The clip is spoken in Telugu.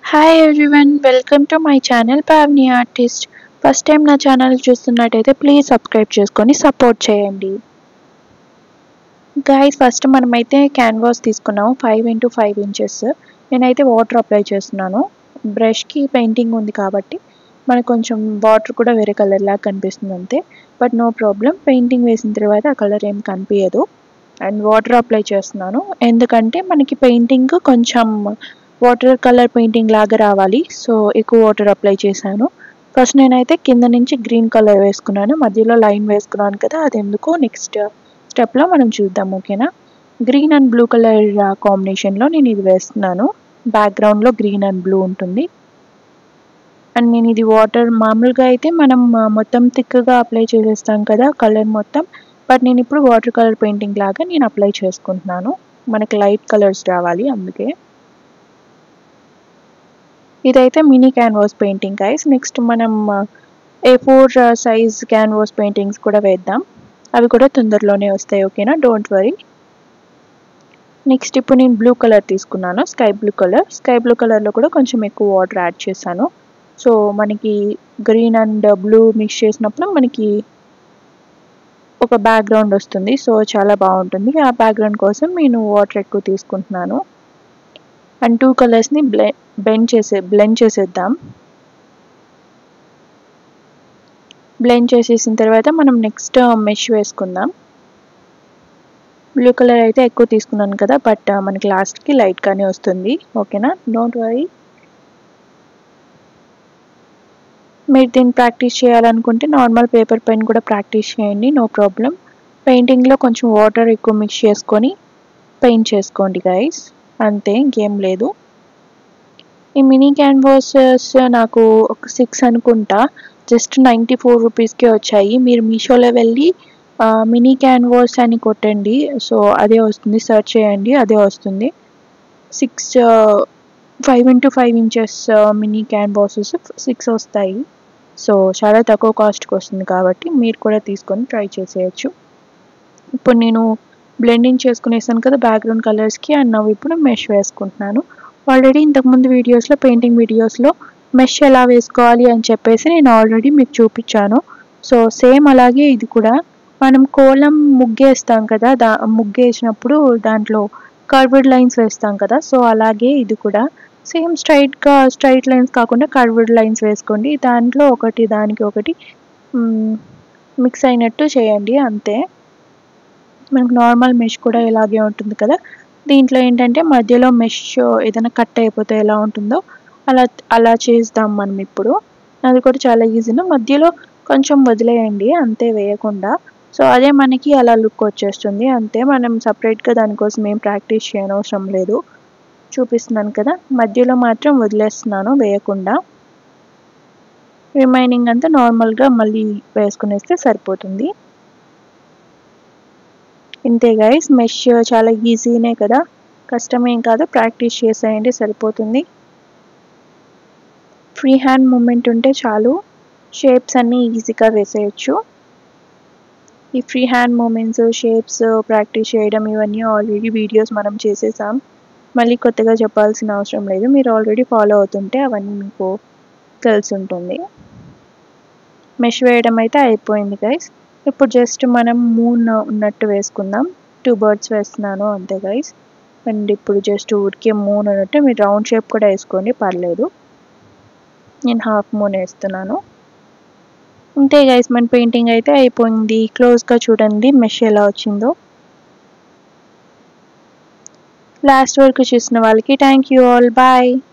hi everyone welcome to my channel Pavani artist first time నా ఛానల్ చూస్తున్నట్టయితే ప్లీజ్ సబ్స్క్రైబ్ చేసుకొని సపోర్ట్ చేయండి గైస్ ఫస్ట్ మనమైతే క్యాన్వాస్ తీసుకున్నాము ఫైవ్ ఇంటూ ఫైవ్ ఇంచెస్ నేనైతే వాటర్ అప్లై చేస్తున్నాను బ్రష్కి పెయింటింగ్ ఉంది కాబట్టి మనకు కొంచెం వాటర్ కూడా వేరే కలర్ లాగా కనిపిస్తుంది అంతే బట్ నో ప్రాబ్లం పెయింటింగ్ వేసిన తర్వాత ఆ కలర్ ఏం కనిపించదు అండ్ వాటర్ అప్లై చేస్తున్నాను ఎందుకంటే మనకి పెయింటింగ్ కొంచెం వాటర్ కలర్ పెయింటింగ్ లాగా రావాలి సో ఎక్కువ వాటర్ అప్లై చేశాను ఫస్ట్ నేనైతే కింద నుంచి గ్రీన్ కలర్ వేసుకున్నాను మధ్యలో లైన్ వేసుకున్నాను కదా అది ఎందుకో నెక్స్ట్ స్టెప్లో మనం చూద్దాం ఓకేనా గ్రీన్ అండ్ బ్లూ కలర్ కాంబినేషన్లో నేను ఇది వేస్తున్నాను బ్యాక్గ్రౌండ్లో గ్రీన్ అండ్ బ్లూ ఉంటుంది అండ్ నేను ఇది వాటర్ మామూలుగా అయితే మనం మొత్తం థిక్గా అప్లై చేసేస్తాం కదా కలర్ మొత్తం బట్ నేను ఇప్పుడు వాటర్ కలర్ పెయింటింగ్ లాగా నేను అప్లై చేసుకుంటున్నాను మనకి లైట్ కలర్స్ రావాలి అందుకే ఇదైతే mini canvas painting guys next మనం A four size canvas paintings కూడా వేద్దాం అవి కూడా తొందరలోనే వస్తాయి ఓకేనా డోంట్ వరీ నెక్స్ట్ ఇప్పుడు నేను బ్లూ కలర్ తీసుకున్నాను sky blue colour sky blue కలర్లో కూడా కొంచెం ఎక్కువ వాటర్ యాడ్ చేశాను సో మనకి గ్రీన్ అండ్ బ్లూ మిక్స్ చేసినప్పుడు మనకి ఒక బ్యాక్గ్రౌండ్ వస్తుంది సో చాలా బాగుంటుంది ఆ బ్యాక్గ్రౌండ్ కోసం నేను వాటర్ ఎక్కువ తీసుకుంటున్నాను అండ్ టూ కలర్స్ని బ్లె బెండ్ చేసే బ్లెండ్ చేసేద్దాం బ్లెండ్ చేసేసిన తర్వాత మనం నెక్స్ట్ మెష్ వేసుకుందాం బ్లూ కలర్ అయితే ఎక్కువ తీసుకున్నాను కదా బట్ మనకి లాస్ట్కి లైట్గానే వస్తుంది ఓకేనా డోంట్ వరీ మీరు దీన్ని ప్రాక్టీస్ చేయాలనుకుంటే నార్మల్ పేపర్ పెన్ కూడా ప్రాక్టీస్ చేయండి నో ప్రాబ్లం పెయింటింగ్లో కొంచెం వాటర్ ఎక్కువ మిక్స్ చేసుకొని పెయింట్ చేసుకోండి గైస్ అంతే ఇంకేం లేదు ఈ మినీ క్యాన్వాసెస్ నాకు ఒక సిక్స్ అనుకుంటా జస్ట్ నైంటీ ఫోర్ రూపీస్కే వచ్చాయి మీరు మీషోలో వెళ్ళి మినీ క్యాన్వాస్ అని కొట్టండి సో అదే వస్తుంది సెర్చ్ చేయండి అదే వస్తుంది six five into five inches mini canvases six వస్తాయి సో చాలా తక్కువ కాస్ట్కి వస్తుంది కాబట్టి మీరు కూడా తీసుకొని ట్రై చేసేయచ్చు ఇప్పుడు నేను బ్లెండింగ్ చేసుకునేసాను కదా బ్యాక్గ్రౌండ్ కలర్స్కి అండ్ నవ్వు ఇప్పుడు మెష్ వేసుకుంటున్నాను ఆల్రెడీ ఇంతకుముందు వీడియోస్లో పెయింటింగ్ వీడియోస్లో మెష్ ఎలా వేసుకోవాలి అని చెప్పేసి నేను ఆల్రెడీ మీకు చూపించాను సో సేమ్ అలాగే ఇది కూడా మనం కోలం ముగ్గేస్తాం కదా దా ముగ్గేసినప్పుడు దాంట్లో కర్వ్డ్ లైన్స్ వేస్తాం కదా సో అలాగే ఇది కూడా సేమ్ స్ట్రైట్గా స్ట్రైట్ లైన్స్ కాకుండా కర్వ్డ్ లైన్స్ వేసుకోండి దాంట్లో ఒకటి దానికి ఒకటి మిక్స్ అయినట్టు చేయండి అంతే మనకు నార్మల్ మెష్ కూడా ఇలాగే ఉంటుంది కదా దీంట్లో ఏంటంటే మధ్యలో మెష్ ఏదైనా కట్ అయిపోతే ఎలా ఉంటుందో అలా అలా చేద్దాం మనం ఇప్పుడు అది కూడా చాలా ఈజీనా మధ్యలో కొంచెం వదిలేయండి అంతే వేయకుండా సో అదే మనకి అలా లుక్ వచ్చేస్తుంది అంతే మనం సపరేట్గా దానికోసం ఏం ప్రాక్టీస్ చేయనవసరం లేదు చూపిస్తున్నాను కదా మధ్యలో మాత్రం వదిలేస్తున్నాను వేయకుండా రిమైనింగ్ అంతా నార్మల్గా మళ్ళీ వేసుకునేస్తే సరిపోతుంది ఇంతే గైస్ మెష్ చాలా ఈజీనే కదా కష్టమేం కాదు ప్రాక్టీస్ చేసేయండి సరిపోతుంది ఫ్రీ హ్యాండ్ మూమెంట్ ఉంటే చాలు షేప్స్ అన్నీ ఈజీగా వేసేయచ్చు ఈ free hand movements shapes practice చేయడం ఇవన్నీ ఆల్రెడీ వీడియోస్ మనం చేసేసాం మళ్ళీ కొత్తగా చెప్పాల్సిన అవసరం లేదు మీరు ఆల్రెడీ ఫాలో అవుతుంటే అవన్నీ మీకు తెలిసి ఉంటుంది మెష్ వేయడం అయితే అయిపోయింది గైస్ ఇప్పుడు జస్ట్ మనం మూన్ ఉన్నట్టు వేసుకుందాం టూ బర్డ్స్ వేస్తున్నాను అంతే గైస్ అండ్ ఇప్పుడు జస్ట్ ఊరికే మూన్ ఉన్నట్టు మీరు రౌండ్ షేప్ కూడా వేసుకోండి పర్లేదు నేను హాఫ్ మూన్ వేస్తున్నాను అంతే గైస్ మన పెయింటింగ్ అయితే అయిపోయింది క్లోజ్గా చూడండి మెష్ ఎలా వచ్చిందో లాస్ట్ వరకు చూసిన వాళ్ళకి థ్యాంక్ యూ ఆల్ బాయ్